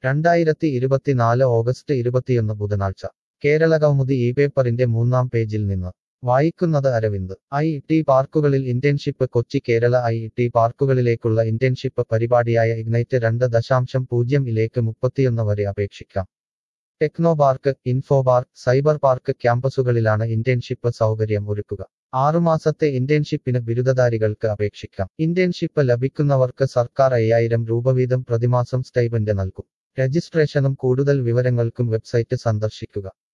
രണ്ടായിരത്തി ഇരുപത്തിനാല് ഓഗസ്റ്റ് ഇരുപത്തിയൊന്ന് ബുധനാഴ്ച കേരള കൗമുദി ഈ പേപ്പറിന്റെ മൂന്നാം പേജിൽ നിന്ന് വായിക്കുന്നത് അരവിന്ദ് ഐ ടി പാർക്കുകളിൽ internship Kochi Kerala I T പാർക്കുകളിലേക്കുള്ള ഇന്റേൺഷിപ്പ് പരിപാടിയായ ഇഗ്നൈറ്റ് രണ്ട് ദശാംശം പൂജ്യം ഇലേക്ക് മുപ്പത്തിയൊന്ന് വരെ അപേക്ഷിക്കാം Technopark Infopark Cyberpark ക്യാമ്പസുകളിലാണ് ഇന്റേൺഷിപ്പ് സൗകര്യം ഒരുക്കുക ആറുമാസത്തെ ഇന്റേൺഷിപ്പിന് ബിരുദധാരികൾക്ക് അപേക്ഷിക്കാം ഇന്റേൺഷിപ്പ് ലഭിക്കുന്നവർക്ക് സർക്കാർ അയ്യായിരം രൂപ വീതം പ്രതിമാസം സ്റ്റൈപൻഡ് നൽകും രജിസ്ട്രേഷനും കൂടുതൽ വിവരങ്ങൾക്കും വെബ്സൈറ്റ് സന്ദർശിക്കുക